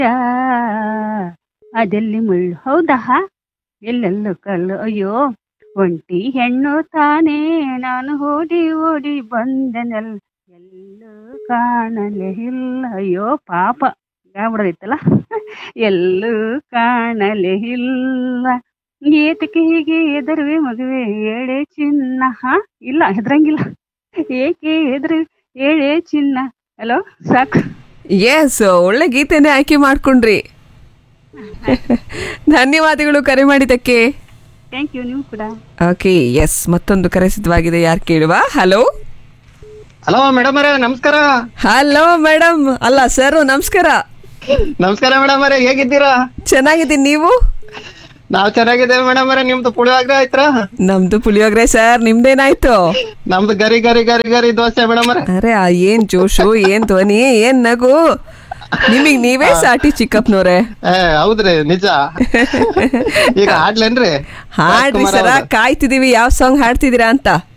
ಅದೆಲ್ಲಿ ಮುಳ್ಳು ಹೌದಾ ಎಲ್ಲೆಲ್ಲೂ ಕಲ್ಲು ಅಯ್ಯೋ ಒಂಟಿ ಹೆಣ್ಣು ತಾನೇ ನಾನು ಓಡಿ ಓಡಿ ಬಂದೆನಲ್ಲ ಎಲ್ಲೂ ಕಾಣಲೇ ಇಲ್ಲ ಅಯ್ಯೋ ಪಾಪ ಆಗ್ಬಿಡೋದಿತ್ತಲ್ಲ ಎಲ್ಲೂ ಕಾಣಲೇ ಇಲ್ಲ ಏತಕ್ಕೆ ಹೀಗೆ ಹೆದರುವೆ ಮಗುವೆ ಏಳೆ ಚಿನ್ನ ಹಾ ಇಲ್ಲ ಹೆದರಂಗಿಲ್ಲ ಏಕೆ ಹೆದರು ಏಳೆ ಚಿನ್ನ ಹಲೋ ಸಾಕು ಎಸ್ ಒಳ್ಳೆ ಗೀತೆನೇ ಆಯ್ಕೆ ಮಾಡ್ಕೊಂಡ್ರಿ ಧನ್ಯವಾದಗಳು ಕರೆ ಮಾಡಿದ್ದಕ್ಕೆ ಥ್ಯಾಂಕ್ ಯು ನೀವು ಕೂಡ ಓಕೆ ಎಸ್ ಮತ್ತೊಂದು ಕರೆ ಸಿದ್ಧವಾಗಿದೆ ಯಾರು ಕೇಳುವ ಹಲೋ ಹಲೋ ಮೇಡಮ್ ಅವರೇ ನಮಸ್ಕಾರ ಹಲೋ ಮೇಡಮ್ ಅಲ್ಲ ಸರ್ ನಮಸ್ಕಾರ ನಮಸ್ಕಾರ ಮೇಡಮ್ ಅವರೇ ಹೇಗಿದ್ದೀರಾ ಚೆನ್ನಾಗಿದ್ದೀನಿ ನೀವು ನಾವ್ ಚೆನ್ನಾಗಿದ್ದೇವೆ ಮೇಡಮ್ ಅವರೇ ನಿಮ್ದು ಪುಳಿಯೋಗ್ರೆ ಆಯ್ತಾ ನಮ್ದು ಪುಳಿಯೋಗ್ರೆ ಸರ್ ನಿಮ್ದೇನಾಯ್ತು ನಮ್ದು ಗರಿ ಗರಿ ಗರಿ ಗರಿ ದೋಸೆ ಮೇಡಮ್ ಅವರೇ ಅರೆ ಆ ಏನ್ ಜೋಶು ಏನ್ ಧ್ವನಿ ಏನ್ ನಗು ನಿಮಗ್ ನೀವೇ ಸಾಟಿ ಚಿಕ್ಕಪ್ಪನವ್ರೆ ಏ ಹೌದ್ರಿ ನಿಜ ಈಗ ಹಾಡ್ಲೇನ್ರಿ ಹಾಡ್ರಿ ರಾಜ್ಕುಮಾರ್ ಸರ ಅವ್ರ್ದು. ಕಾಯ್ತಿದೀವಿ ಯಾವ ಸಾಂಗ್ ಹಾಡ್ತಿದೀರಾ ಅಂತ